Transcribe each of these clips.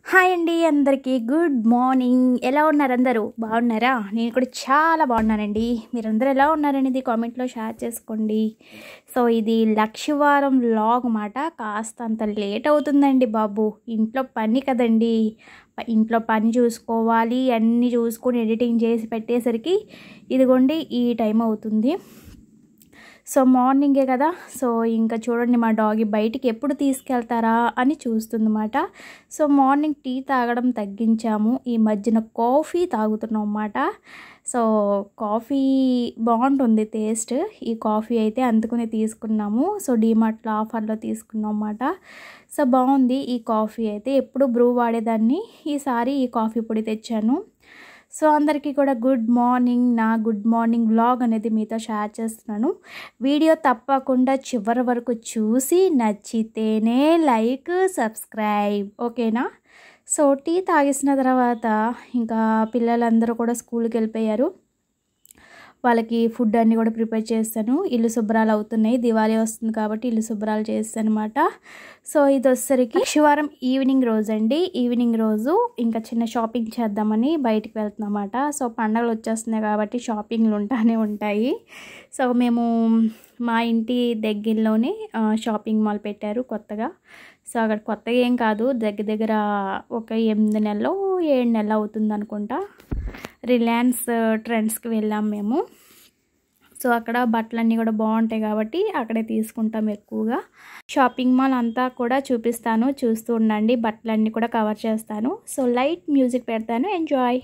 hi అండి అందరికీ good morning ఎలా ఉన్నారు అందరూ బాగున్నారా నేను కూడా చాలా బాగున్నానండి మీరందరూ ఎలా ఉన్నారనేది కామెంట్లో షేర్ చేసుకోండి సో ఇది లక్షవారం లాగ్ మాట కాస్త అంత లేట్ అవుతుందండి బాబు ఇంట్లో పని కదండి ప- ఇంట్లో పని చూసుకోవాలి అన్నీ చూసుకొని ఎడిటింగ్ చేసి పెట్టేసరికి ఇదిగోండి ఈ టైం అవుతుంది సో మార్నింగే కదా సో ఇంకా చూడండి మా డాగి బయటికి ఎప్పుడు తీసుకెళ్తారా అని చూస్తుందన్నమాట సో మార్నింగ్ టీ తాగడం తగ్గించాము ఈ మధ్యన కాఫీ తాగుతున్నాం అన్నమాట సో కాఫీ బాగుంటుంది టేస్ట్ ఈ కాఫీ అయితే అందుకునే తీసుకున్నాము సో డీమార్ట్లో ఆఫర్లో తీసుకున్నాం అన్నమాట సో బాగుంది ఈ కాఫీ అయితే ఎప్పుడు బ్రూ వాడేదాన్ని ఈసారి ఈ కాఫీ పొడి తెచ్చాను సో అందరికీ కూడా గుడ్ మార్నింగ్ నా గుడ్ మార్నింగ్ వ్లాగ్ అనేది మీతో షేర్ చేస్తున్నాను వీడియో తప్పకుండా చివరి వరకు చూసి నచ్చితేనే లైక్ సబ్స్క్రైబ్ ఓకేనా సో టీ తాగేసిన తర్వాత ఇంకా పిల్లలందరూ కూడా స్కూల్కి వెళ్ళిపోయారు వాళ్ళకి ఫుడ్ అన్నీ కూడా ప్రిపేర్ చేస్తాను ఇల్లు శుభ్రాలు అవుతున్నాయి దివాళీ వస్తుంది కాబట్టి ఇల్లు శుభ్రాలు చేస్తాను అనమాట సో ఇది వచ్చేసరికి శనివారం ఈవినింగ్ రోజు అండి ఈవినింగ్ రోజు ఇంకా చిన్న షాపింగ్ చేద్దామని బయటికి వెళ్తున్నమాట సో పండగలు వచ్చేస్తున్నాయి కాబట్టి షాపింగ్లు ఉంటానే ఉంటాయి సో మేము మా ఇంటి దగ్గరలోనే ఆ, షాపింగ్ మాల్ పెట్టారు కొత్తగా సో అక్కడ కొత్తగా ఏం కాదు దగ్గర దగ్గర ఒక ఎనిమిది నెలలు ఏడు నెలలు అవుతుంది అనుకుంటా రిలయన్స్ ట్రెండ్స్కి వెళ్ళాం మేము సో అక్కడ బట్టలన్నీ కూడా బాగుంటాయి కాబట్టి అక్కడే తీసుకుంటాం ఎక్కువగా షాపింగ్ మాల్ అంతా కూడా చూపిస్తాను చూస్తూ ఉండండి బట్టలన్నీ కూడా కవర్ చేస్తాను సో లైట్ మ్యూజిక్ పెడతాను ఎంజాయ్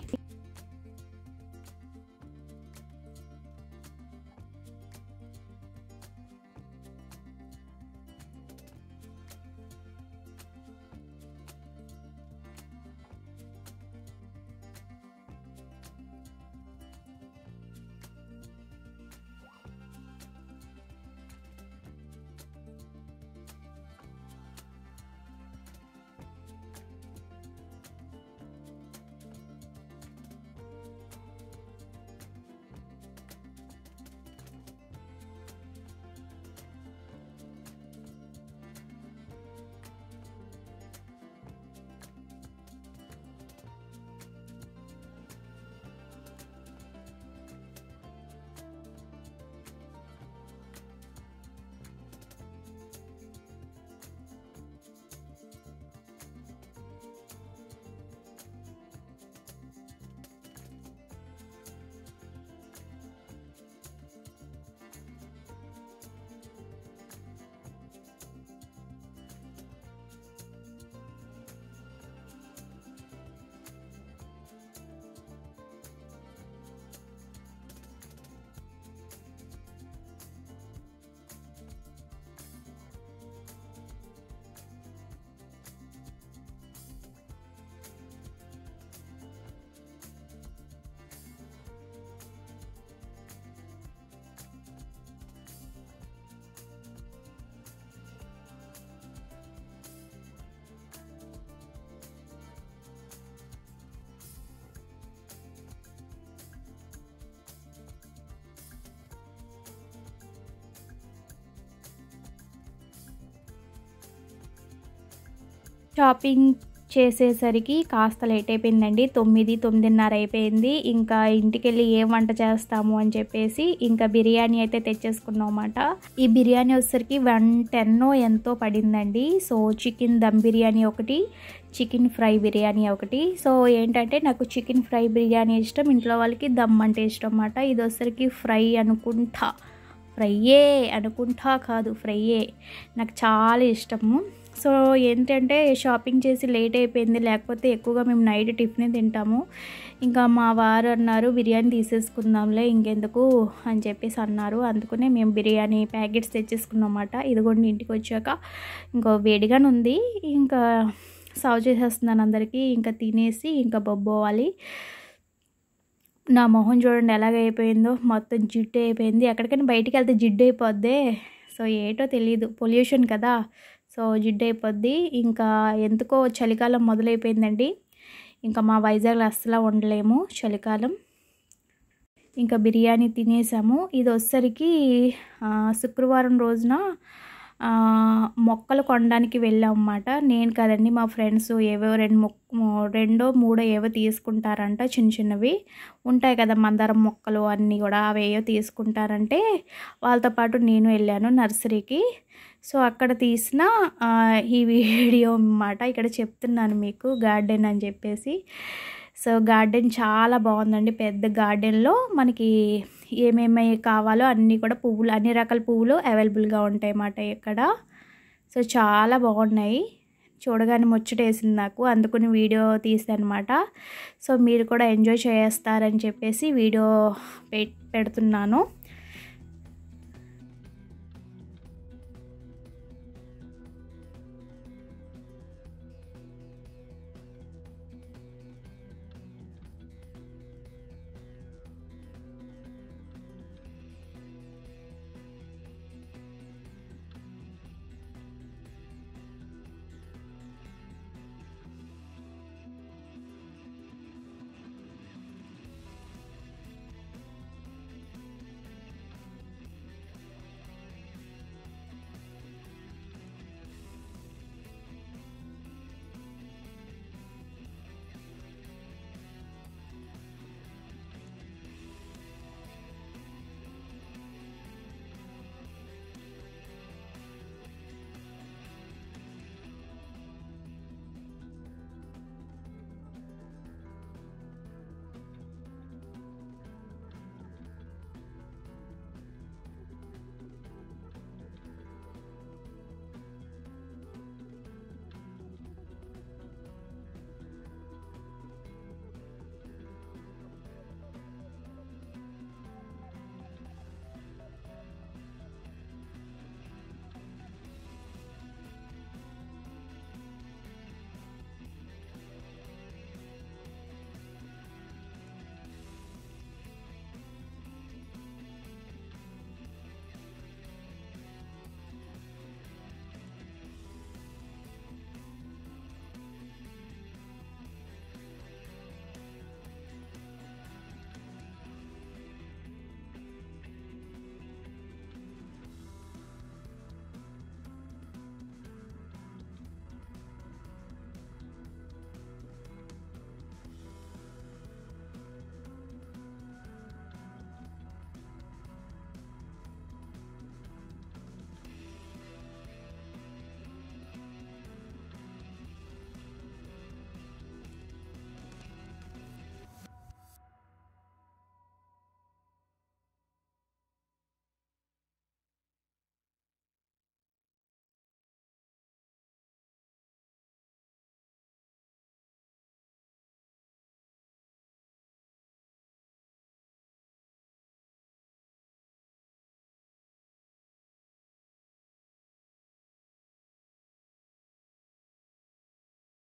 షాపింగ్ చేసేసరికి కాస్త లేట్ అయిపోయిందండి తొమ్మిది తొమ్మిదిన్నర అయిపోయింది ఇంకా ఇంటికి వెళ్ళి ఏం వంట చేస్తాము అని చెప్పేసి ఇంకా బిర్యానీ అయితే తెచ్చేసుకున్నాం అన్నమాట ఈ బిర్యానీ వచ్చేసరికి వన్ టెన్ ఎంతో పడిందండి సో చికెన్ దమ్ బిర్యానీ ఒకటి చికెన్ ఫ్రై బిర్యానీ ఒకటి సో ఏంటంటే నాకు చికెన్ ఫ్రై బిర్యానీ ఇష్టం ఇంట్లో వాళ్ళకి దమ్ అంటే ఇష్టం అన్నమాట ఇది వచ్చేసరికి ఫ్రై అనుకుంటా ఫ్రైయే అనుకుంటా కాదు ఫ్రైయే నాకు చాలా ఇష్టము సో ఏంటంటే షాపింగ్ చేసి లేట్ అయిపోయింది లేకపోతే ఎక్కువగా మేము నైట్ టిఫిన్ తింటాము ఇంకా మా వారు అన్నారు బిర్యానీ తీసేసుకుందాంలే ఇంకెందుకు అని చెప్పేసి అన్నారు అందుకనే మేము బిర్యానీ ప్యాకెట్స్ తెచ్చేసుకున్నాం అన్నమాట ఇదిగోండి ఇంటికి వచ్చాక ఇంకో వేడిగానే ఉంది ఇంకా సర్వ్ చేసేస్తున్నాను అందరికీ ఇంకా తినేసి ఇంకా బొబ్బోవాలి నా మొహం చూడండి ఎలాగ అయిపోయిందో మొత్తం జిడ్డు అయిపోయింది ఎక్కడికైనా బయటికి వెళ్తే జిడ్డు అయిపోద్దే సో ఏటో తెలియదు పొల్యూషన్ కదా సో జిడ్డు అయిపోద్ది ఇంకా ఎందుకో చలికాలం మొదలైపోయిందండి ఇంకా మా వైజాగ్లో అస్సలు ఉండలేము చలికాలం ఇంకా బిర్యానీ తినేసాము ఇది వచ్చేసరికి ఆ, శుక్రవారం రోజున ఆ, మొక్కలు కొనడానికి వెళ్ళాం అన్నమాట నేను కదండి మా ఫ్రెండ్స్ ఏవో రెండు మొక్క రెండో మూడో ఏవో తీసుకుంటారంట చిన్న చిన్నవి ఉంటాయి కదా మందారం మొక్కలు అన్నీ కూడా అవి ఏవో తీసుకుంటారంటే వాళ్ళతో పాటు నేను వెళ్ళాను నర్సరీకి సో అక్కడ తీసిన ఆ, ఈ వీడియో అన్నమాట ఇక్కడ చెప్తున్నాను మీకు గార్డెన్ అని చెప్పేసి సో గార్డెన్ చాలా బాగుందండి పెద్ద గార్డెన్లో మనకి ఏమేమి కావాలో అన్నీ కూడా పువ్వులు అన్ని రకాల పువ్వులు అవైలబుల్గా ఉంటాయి అన్నమాట ఇక్కడ సో చాలా బాగున్నాయి చూడగానే ముచ్చటేసింది నాకు అందుకుని వీడియో తీసానమాట సో మీరు కూడా ఎంజాయ్ చేస్తారని చెప్పేసి వీడియో పె పెడుతున్నాను